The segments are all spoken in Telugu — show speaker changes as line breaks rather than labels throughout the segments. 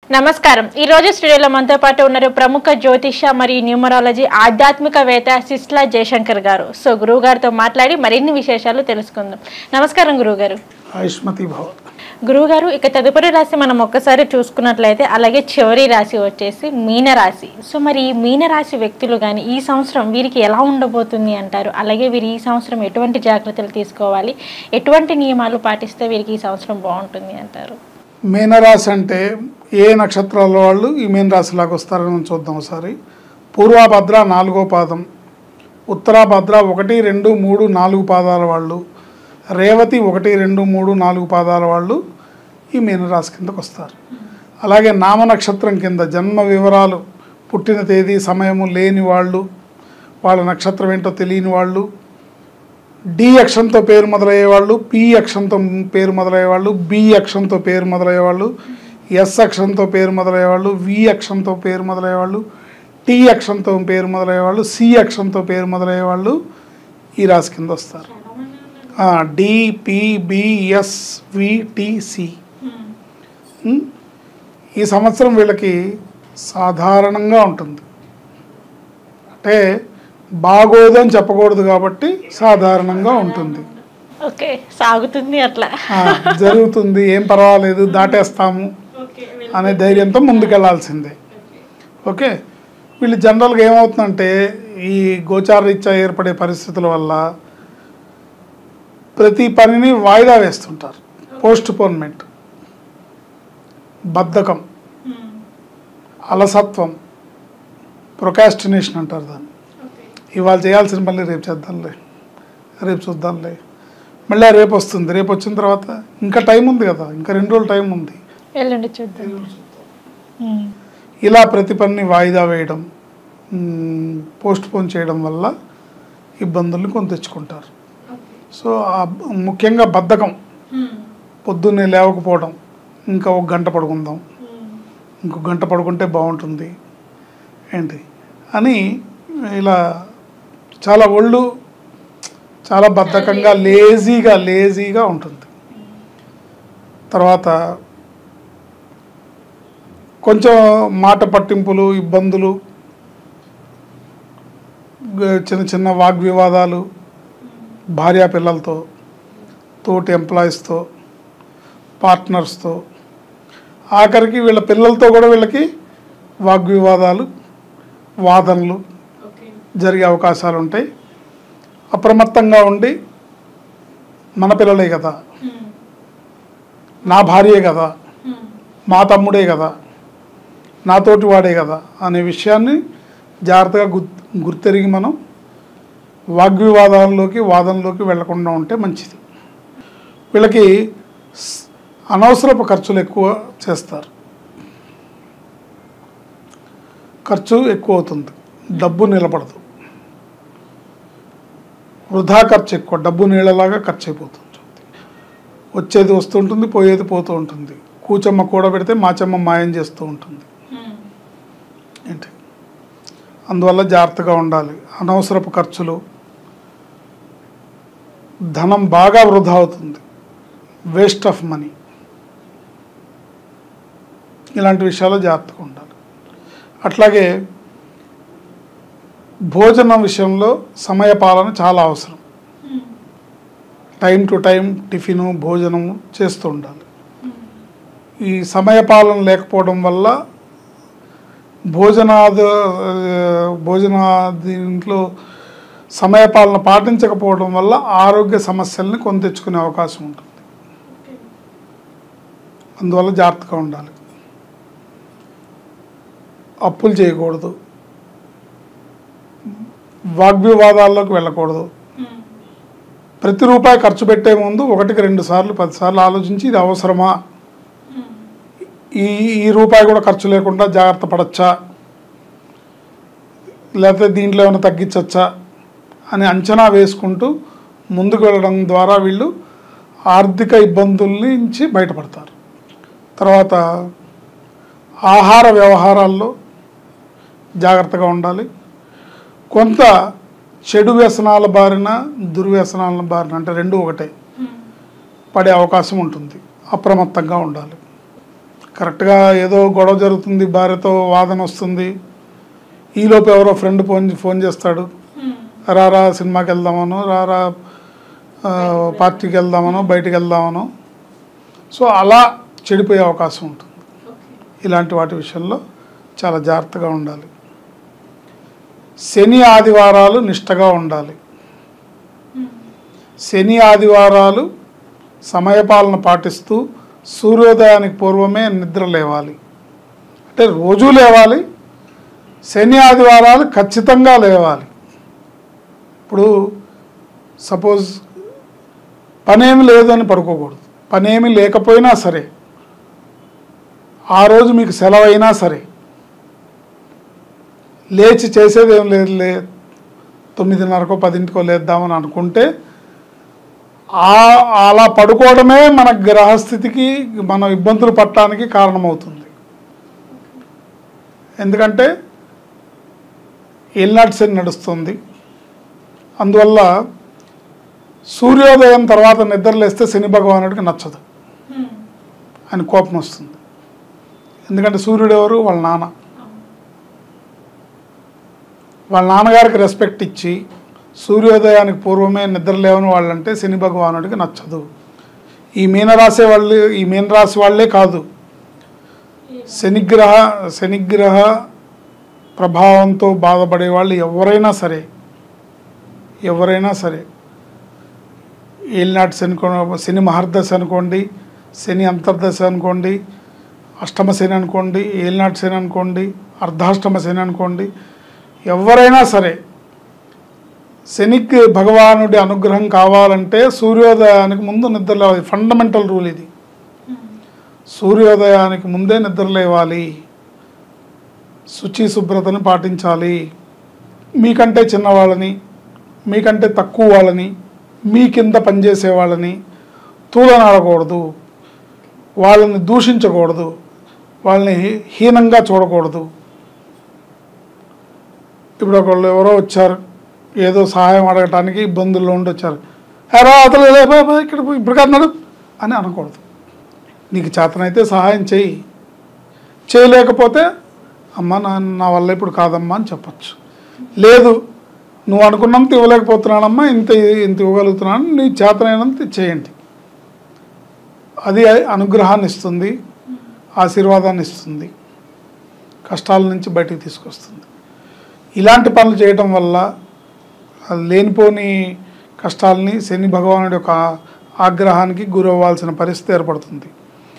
నమస్కారం ఈ రోజు స్టూడియోలో మనతో పాటు ఉన్నారు ప్రముఖ జ్యోతిష మరియు న్యూమరాలజీ ఆధ్యాత్మికవేత్త సిస్లా జయశంకర్ గారు సో గురువు గారితో మాట్లాడి మరిన్ని విశేషాలు తెలుసుకుందాం నమస్కారం గురువు గారు
ఆయుష్మతి భవ
గురువు గారు ఇక తదుపరి రాశి మనం ఒక్కసారి చూసుకున్నట్లయితే అలాగే చివరి రాశి వచ్చేసి మీన రాశి సో మరి ఈ మీన రాశి వ్యక్తులు కానీ ఈ సంవత్సరం వీరికి ఎలా ఉండబోతుంది అంటారు అలాగే వీరు ఈ సంవత్సరం ఎటువంటి జాగ్రత్తలు తీసుకోవాలి ఎటువంటి నియమాలు పాటిస్తే వీరికి ఈ సంవత్సరం బాగుంటుంది అంటారు
మీనరాశి అంటే ఏ నక్షత్రాల వాళ్ళు ఈ మీనరాశిలాగా వస్తారని మనం చూద్దాం ఒకసారి పూర్వభద్ర నాలుగో పాదం ఉత్తరాభద్ర ఒకటి రెండు మూడు నాలుగు పాదాల వాళ్ళు రేవతి ఒకటి రెండు మూడు నాలుగు పాదాల వాళ్ళు ఈ మీనరాశి కిందకు వస్తారు అలాగే నామ నక్షత్రం కింద జన్మ వివరాలు పుట్టిన తేదీ సమయము లేని వాళ్ళు వాళ్ళ నక్షత్రం ఏంటో తెలియని వాళ్ళు డి అక్షరంతో పేరు మొదలయ్యే వాళ్ళు పి అక్షరంతో పేరు మొదలయ్యే వాళ్ళు బి అక్షరంతో పేరు మొదలయ్యే వాళ్ళు ఎస్ అక్షరంతో పేరు మొదలయ్యే వాళ్ళు వి అక్షరంతో పేరు మొదలయ్యే వాళ్ళు టి అక్షరంతో పేరు మొదలయ్యే వాళ్ళు సి అక్షరంతో పేరు మొదలయ్యే వాళ్ళు ఈ రాశి కింద వస్తారు D P B S V T C ఉమ్, ఈ సంవత్సరం వీళ్ళకి సాధారణంగా ఉంటుంది అంటే బాగోదు అని చెప్పకూడదు కాబట్టి సాధారణంగా ఉంటుంది
ఓకే సాగుతుంది అట్లా
ఆ, జరుగుతుంది ఏం పర్వాలేదు దాటేస్తాము అనే ధైర్యంతో ముందుకెళ్లాల్సిందే ఓకే వీళ్ళు జనరల్గా ఏమవుతుందంటే ఈ గోచారరీత్యా ఏర్పడే పరిస్థితుల వల్ల ప్రతి పనిని వాయిదా వేస్తుంటారు పోస్ట్ పోన్మెంట్ బద్ధకం అలసత్వం ప్రొకాస్టినేషన్ అంటారు దాన్ని ఇవాళ చేయాల్సిన మళ్ళీ రేపు చేద్దాంలే రేపు చూద్దాంలే మళ్ళీ ఆ రేపు వస్తుంది రేపు వచ్చిన తర్వాత ఇంకా టైం ఉంది కదా ఇంకా రెండు రోజులు టైం ఉంది
వెళ్ళండి చూద్దాం ఉమ్.
ఇలా ప్రతి పనిని వాయిదా వేయడం పోస్ట్ పోన్ చేయడం వల్ల ఇబ్బందుల్ని కొని తెచ్చుకుంటారు సో ఆ బ- ముఖ్యంగా బద్ధకం పొద్దున్నే లేవకపోవడం ఇంకా ఒక గంట పడుకుందాం ఇంకో గంట పడుకుంటే బాగుంటుంది ఏంటి అని ఇలా చాలా ఒళ్ళు చాలా బద్ధకంగా లేజీగా లేజీగా ఉంటుంది తర్వాత కొంచెం మాట పట్టింపులు ఇబ్బందులు గ- చిన్న చిన్న వాగ్వివాదాలు భార్యా పిల్లలతో తోటి ఎంప్లాయీస్తో పార్ట్నర్స్తో ఆఖరికి వీళ్ళ పిల్లలతో కూడా వీళ్ళకి వాగ్వివాదాలు వాదనలు జరిగే అవకాశాలు ఉంటాయి అప్రమత్తంగా ఉండి మన పిల్లలే కదా నా భార్యే కదా మా తమ్ముడే కదా నాతోటి వాడే కదా అనే విషయాన్ని జాగ్రత్తగా గుర్ గుర్తెరిగి మనం వాగ్వివాదాల్లోకి వాదనలోకి వెళ్లకుండా ఉంటే మంచిది వీళ్ళకి స్- అనవసరపు ఖర్చులు ఎక్కువ చేస్తారు ఖర్చు ఎక్కువ అవుతుంది డబ్బు నిలబడదు వృధా ఖర్చు ఎక్కువ డబ్బు నీళ్ళలాగా ఖర్చు అయిపోతుంది వచ్చేది వస్తుంటుంది పోయేది పోతూ ఉంటుంది కూచమ్మ కూడబెడితే మాచమ్మ మాయం చేస్తూ ఉంటుంది ఏంటి అందువల్ల జాగ్రత్తగా ఉండాలి అనవసరపు ఖర్చులు ధనం బాగా వృధా అవుతుంది వేస్ట్ ఆఫ్ మనీ ఇలాంటి విషయాల్లో జాగ్రత్తగా ఉండాలి అట్లాగే భోజనం విషయంలో సమయపాలన చాలా అవసరం టైం టు టైం టిఫిను భోజనం చేస్తూ ఉండాలి ఈ సమయపాలన లేకపోవడం వల్ల భోజనాద భోజన దీంట్లో సమయపాలన పాటించకపోవడం వల్ల ఆరోగ్య సమస్యల్ని కొని తెచ్చుకునే అవకాశం ఉంటుంది అందువల్ల జాగ్రత్తగా ఉండాలి అప్పులు చేయకూడదు వాగ్వివాదాల్లోకి వెళ్ళకూడదు ప్రతి రూపాయి ఖర్చు పెట్టే ముందు ఒకటికి రెండు సార్లు పది సార్లు ఆలోచించి ఇది అవసరమా ఈ ఈ రూపాయి కూడా ఖర్చు లేకుండా జాగ్రత్త పడచ్చా లేకపోతే దీంట్లో ఏమైనా తగ్గించచ్చా అని అంచనా వేసుకుంటూ ముందుకు వెళ్ళడం ద్వారా వీళ్ళు ఆర్థిక ఇబ్బందుల నుంచి బయటపడతారు తర్వాత ఆహార వ్యవహారాల్లో జాగ్రత్తగా ఉండాలి కొంత చెడు వ్యసనాల బారిన దుర్వ్యసనాల బారిన అంటే రెండు ఒకటే పడే అవకాశం ఉంటుంది అప్రమత్తంగా ఉండాలి కరెక్ట్గా ఏదో గొడవ జరుగుతుంది భార్యతో వాదన వస్తుంది ఈలోపు ఎవరో ఫ్రెండ్ ఫోన్ ఫోన్ చేస్తాడు రారా సినిమాకి వెళ్దామనో రారా ఆ, పార్టీకి వెళ్దామనో బయటికి వెళ్దామనో సో అలా చెడిపోయే అవకాశం ఉంటుంది ఇలాంటి వాటి విషయంలో చాలా జాగ్రత్తగా ఉండాలి శని ఆదివారాలు నిష్టగా ఉండాలి శని ఆదివారాలు సమయపాలన పాటిస్తూ సూర్యోదయానికి పూర్వమే నిద్ర లేవాలి అంటే రోజు లేవాలి శని ఆదివారాలు ఖచ్చితంగా లేవాలి ఇప్పుడు సపోజ్ పనేమి లేదు అని పడుకోకూడదు పనేమి లేకపోయినా సరే ఆ రోజు మీకు సెలవు అయినా సరే లేచి చేసేది ఏం లేదు లే తొమ్మిదిన్నరకో పదింటికో లేద్దామని అనుకుంటే ఆ అలా పడుకోవడమే మన గ్రహస్థితికి మన ఇబ్బందులు పట్టడానికి కారణమవుతుంది ఎందుకంటే ఏలినాటి శని నడుస్తుంది అందువల్ల సూర్యోదయం తర్వాత నిద్రలేస్తే శని భగవానుడికి నచ్చదు అని కోపం వస్తుంది ఎందుకంటే సూర్యుడు ఎవరు వాళ్ళ నాన్న వాళ్ళ నాన్నగారికి రెస్పెక్ట్ ఇచ్చి సూర్యోదయానికి పూర్వమే నిద్ర లేవని వాళ్ళంటే శని భగవానుడికి నచ్చదు ఈ మీనరాశి వాళ్ళు ఈ మీనరాశి వాళ్ళే కాదు శనిగ్రహ శనిగ్రహ ప్రభావంతో బాధపడే వాళ్ళు ఎవరైనా సరే ఎవరైనా సరే ఏలినాటి శని కొ- శని మహర్దశ అనుకోండి శని అంతర్దశ అనుకోండి అష్టమ శని అనుకోండి ఏలినాటి శని అనుకోండి అర్ధాష్టమ శని అనుకోండి ఎవరైనా సరే శనికి భగవానుడి అనుగ్రహం కావాలంటే సూర్యోదయానికి ముందు నిద్ర లేవాలి ఫండమెంటల్ రూల్ ఇది సూర్యోదయానికి ముందే నిద్ర లేవాలి శుచి శుభ్రతను పాటించాలి మీకంటే చిన్నవాళ్ళని మీకంటే తక్కువ వాళ్ళని మీ కింద పనిచేసే వాళ్ళని తూలనాడకూడదు వాళ్ళని దూషించకూడదు వాళ్ళని హీ- హీనంగా చూడకూడదు ఇప్పుడు ఒకళ్ళు ఎవరో వచ్చారు ఏదో సహాయం అడగటానికి ఇబ్బందుల్లో ఉండి వచ్చారు ఎరా అతను లే బాబా ఇక్కడ పోయి ఇప్పుడు కన్నాడు అని అనకూడదు నీకు చేతనైతే సహాయం చేయి చేయలేకపోతే అమ్మ నా నా వల్ల ఇప్పుడు కాదమ్మా అని చెప్పచ్చు లేదు నువ్వు అనుకున్నంత ఇవ్వలేకపోతున్నానమ్మా ఇంత ఇంత ఇవ్వగలుగుతున్నాను నీ చేతనైనంత చేయండి అది అనుగ్రహాన్ని ఇస్తుంది ఆశీర్వాదాన్ని ఇస్తుంది కష్టాల నుంచి బయటికి తీసుకొస్తుంది ఇలాంటి పనులు చేయటం వల్ల ఆ లేనిపోని కష్టాలని శని భగవానుడి యొక్క ఆగ్రహానికి గురవ్వాల్సిన పరిస్థితి ఏర్పడుతుంది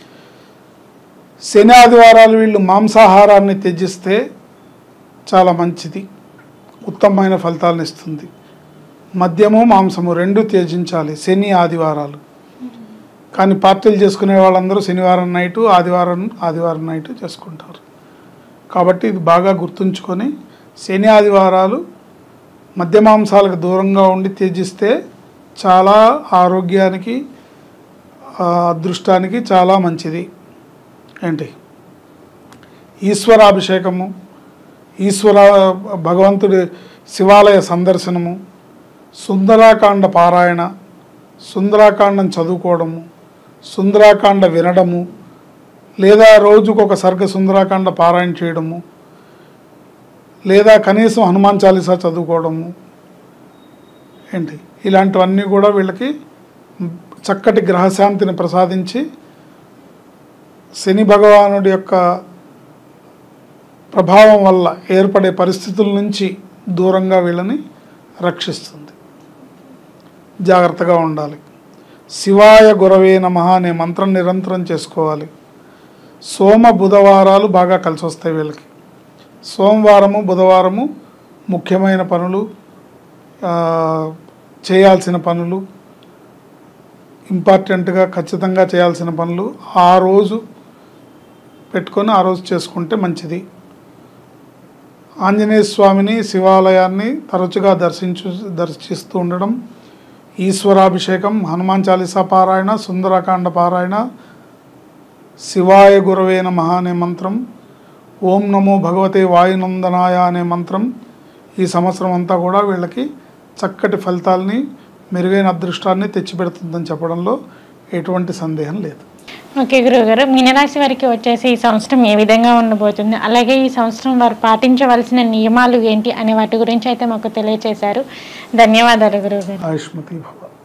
శని ఆదివారాలు వీళ్ళు మాంసాహారాన్ని త్యజిస్తే చాలా మంచిది ఉత్తమమైన ఫలితాలను ఇస్తుంది మద్యము మాంసము రెండు త్యజించాలి శని ఆదివారాలు కానీ పార్టీలు చేసుకునే వాళ్ళందరూ శనివారం నైటు ఆదివారం ఆదివారం నైటు చేసుకుంటారు కాబట్టి ఇది బాగా గుర్తుంచుకొని శని ఆదివారాలు మద్య మాంసాలకు దూరంగా ఉండి త్యజిస్తే చాలా ఆరోగ్యానికి ఆ, అదృష్టానికి చాలా మంచిది ఏంటి ఈశ్వరాభిషేకము ఈశ్వర భగవంతుడి శివాలయ సందర్శనము సుందరాకాండ పారాయణ సుందరాకాండం చదువుకోవడము సుందరాకాండ వినడము లేదా రోజుకు ఒక సర్గ సుందరాకాండ పారాయణ చేయడము లేదా కనీసం హనుమాన్ చాలీసా చదువుకోవడము ఏంటి ఇలాంటివన్నీ కూడా వీళ్ళకి చక్కటి గ్రహశాంతిని ప్రసాదించి శని భగవానుడి యొక్క ప్రభావం వల్ల ఏర్పడే పరిస్థితుల నుంచి దూరంగా వీళ్ళని రక్షిస్తుంది జాగ్రత్తగా ఉండాలి శివాయ గురవే నమ అనే మంత్రం నిరంతరం చేసుకోవాలి సోమ బుధవారాలు బాగా కలిసి వస్తాయి వీళ్ళకి సోమవారము బుధవారము ముఖ్యమైన పనులు ఆ, చేయాల్సిన పనులు ఇంపార్టెంట్గా ఖచ్చితంగా చేయాల్సిన పనులు ఆ రోజు పెట్టుకొని ఆ రోజు చేసుకుంటే మంచిది ఆంజనేయ స్వామిని శివాలయాన్ని తరచుగా దర్శించు దర్శిస్తూ ఉండడం ఈశ్వరాభిషేకం హనుమాన్ చాలీసా పారాయణ సుందరకాండ పారాయణ శివాయ గురవే నమ అనే మంత్రం ఓం నమో భగవతే వాయునందనాయ అనే మంత్రం ఈ సంవత్సరం అంతా కూడా వీళ్ళకి చక్కటి ఫలితాలని మెరుగైన అదృష్టాన్ని తెచ్చిపెడుతుందని చెప్పడంలో ఎటువంటి సందేహం లేదు
ఓకే గురువుగారు మీనరాశి వారికి వచ్చేసి ఈ సంవత్సరం ఏ విధంగా ఉండబోతుంది అలాగే ఈ సంవత్సరం వారు పాటించవలసిన నియమాలు ఏంటి అనే వాటి గురించి అయితే మాకు తెలియచేశారు ధన్యవాదాలు గురువుగారు
ఆయుష్మతి భవ